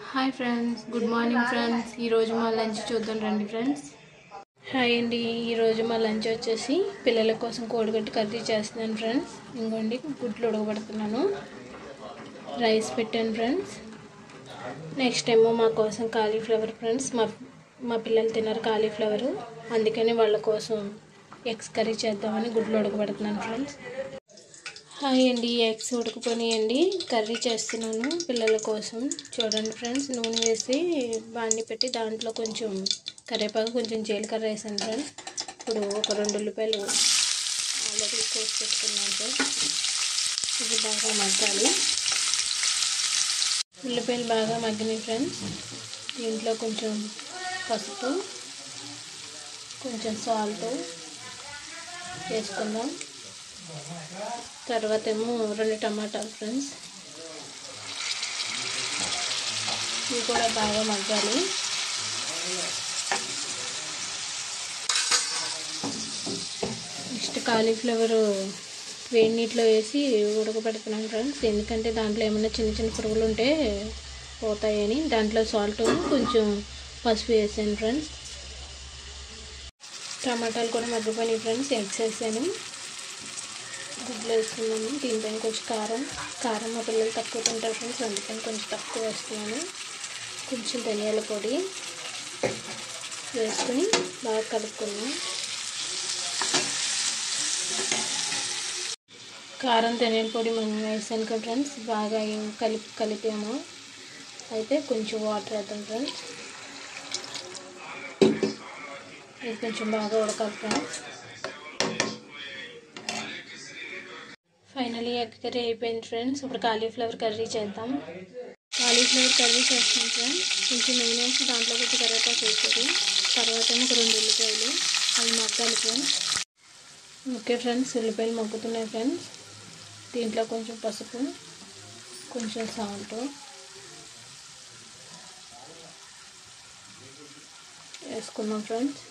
hi friends good morning friends ఈరోజు మా lunch చూద్దాం రండి ఫ్రెండ్స్ హాయ్ అండి ఈరోజు మా లంచ్ వచ్చేసి పిల్లల కోసం కోడిగట్టు కర్రీ చేస్తున్నాను ఫ్రెండ్స్ ఇంకోండి గుడ్లు ఉడకబెడుతున్నాను రైస్ పెట్టాను ఫ్రెండ్స్ నెక్స్ట్ ఏమో మా కోసం కాలీఫ్లవర్ ఫ్రెండ్స్ మా మా పిల్లలు తిన్నారు కాలీఫ్లవర్ అందుకని వాళ్ళ కోసం ఎగ్స్ కర్రీ చేద్దామని గుడ్లు ఉడకబెడుతున్నాను ఫ్రెండ్స్ హాయ్ అండి ఎగ్స్ ఉడకపోనియండి కర్రీ చేస్తున్నాను పిల్లల కోసం చూడండి ఫ్రెండ్స్ నూనె వేసి బాండి పెట్టి దాంట్లో కొంచెం కరివేపాకు కొంచెం జీలకర్ర వేసాను ఫ్రెండ్స్ ఇప్పుడు ఒక రెండు ఉల్లిపాయలు ఆల్రెడీ కోసి పెట్టుకున్నాను సార్ ఇది బాగా మగ్గాలి ఉల్లిపాయలు బాగా మగ్గినాయి ఫ్రెండ్స్ దీంట్లో కొంచెం పసుపు కొంచెం సాల్ట్ వేసుకుందాం తర్వాత ఏమో రెండు టమాటాలు ఫ్రెండ్స్ ఇవి కూడా బాగా మగ్గాలి నెక్స్ట్ కాలీఫ్లవర్ వేడి నీటిలో వేసి ఉడకబెడుతున్నాను ఫ్రెండ్స్ ఎందుకంటే దాంట్లో ఏమైనా చిన్న చిన్న పురుగులు ఉంటే పోతాయని దాంట్లో సాల్ట్ కొంచెం పసుపు వేసాను ఫ్రెండ్స్ టమాటాలు కూడా మగ్గిపోయినాయి ఫ్రెండ్స్ ఎగ్స్ వేసాను గుడ్లు వేసుకున్నాను దీనిపైన కొంచెం కారం కారం మా పిల్లలు తక్కువ తింటారు ఫ్రెండ్స్ అందుకని కొంచెం తక్కువ వేస్తున్నాను కొంచెం ధనియాల పొడి వేసుకుని బాగా కలుపుకున్నాం కారం ధనియాల పొడి మనం వేసాను కదా ఫ్రెండ్స్ బాగా ఏం కలిపి కలిపాము అయితే కొంచెం వాటర్ వేద్దాం ఫ్రెండ్స్ ఇది కొంచెం బాగా ఉడకాలి ఫ్రెండ్స్ ఫైనలీ ఎగ్ కర్రీ అయిపోయింది ఫ్రెండ్స్ ఇప్పుడు కాలీఫ్లవర్ కర్రీ చేద్దాం కాలీఫ్లవర్ కర్రీ చేస్తాం ఫ్రెండ్స్ కొంచెం నెయ్యి వేసి దాంట్లో కొంచెం కరివేపాకు వేసేది తర్వాత ఏమో ఒక రెండు ఉల్లిపాయలు అవి మగ్గాలి ఫ్రెండ్స్ ఓకే ఫ్రెండ్స్ ఉల్లిపాయలు మగ్గుతున్నాయి ఫ్రెండ్స్ దీంట్లో కొంచెం పసుపు కొంచెం సాల్ట్ వేసుకున్నాం ఫ్రెండ్స్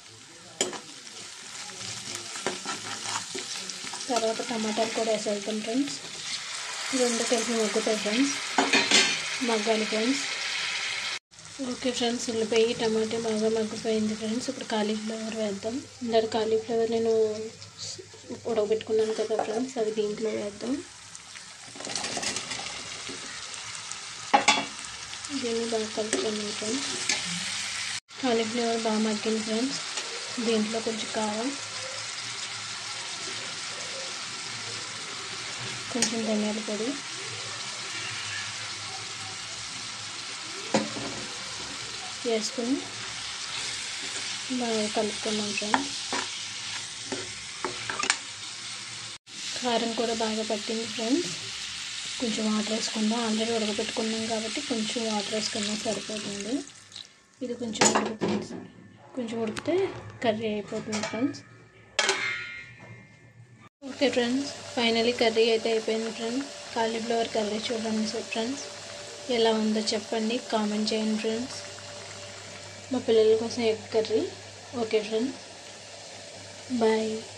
తర్వాత టమాటాలు కూడా వేసేద్దాం ఫ్రెండ్స్ రెండు కలిపి మగ్గుతాయి ఫ్రెండ్స్ మగ్గాలి ఫ్రెండ్స్ ఓకే ఫ్రెండ్స్ ఉల్లిపాయ టమాటా బాగా మగ్గిపోయింది ఫ్రెండ్స్ ఇప్పుడు కాలీఫ్లవర్ వేద్దాం ఇందాక కాలీఫ్లవర్ నేను ఉడకబెట్టుకున్నాను కదా ఫ్రెండ్స్ అవి దీంట్లో వేద్దాం దీన్ని బాగా కలుపుకున్నాం ఫ్రెండ్స్ కాలీఫ్లవర్ బాగా మగ్గింది ఫ్రెండ్స్ దీంట్లో కొంచెం కారం కొంచెం ధనియాల పొడి వేసుకుని బాగా కలుపుకున్నాం ఫ్రెండ్స్ కారం కూడా బాగా పట్టింది ఫ్రెండ్స్ కొంచెం వాటర్ వేసుకుందాం ఆల్రెడీ ఉడకబెట్టుకున్నాం కాబట్టి కొంచెం వాటర్ వేసుకున్నా సరిపోతుంది ఇది కొంచెం ఉడుకుతుంది కొంచెం ఉడికితే కర్రీ అయిపోతుంది friends okay friends finally curry అయితే అయిపోయింది ఫ్రెండ్స్ కాలీఫ్లవర్ కర్రీ చూడండి సార్ ఫ్రెండ్స్ ఎలా ఉందో చెప్పండి కామెంట్ చేయండి ఫ్రెండ్స్ మా పిల్లల కోసం egg curry okay friends bye